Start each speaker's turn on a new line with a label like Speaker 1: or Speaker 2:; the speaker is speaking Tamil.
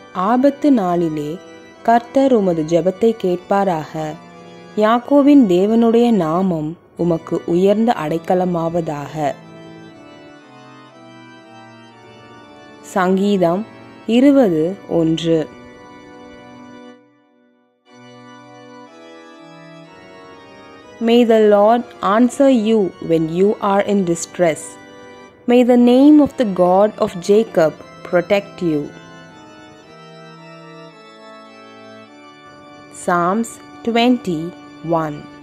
Speaker 1: ஆபத்து நாளிலே கர்த்தர் உமது ஜெபத்தை கேட்பாராக யாக்கோவின் தேவனுடைய நாமம் உமக்கு உயர்ந்த அடைக்கலமாவதாக சங்கீதம் இருபது ஒன்று May the Lord answer you when you are in distress. May the name of the God of Jacob protect you. Psalms 21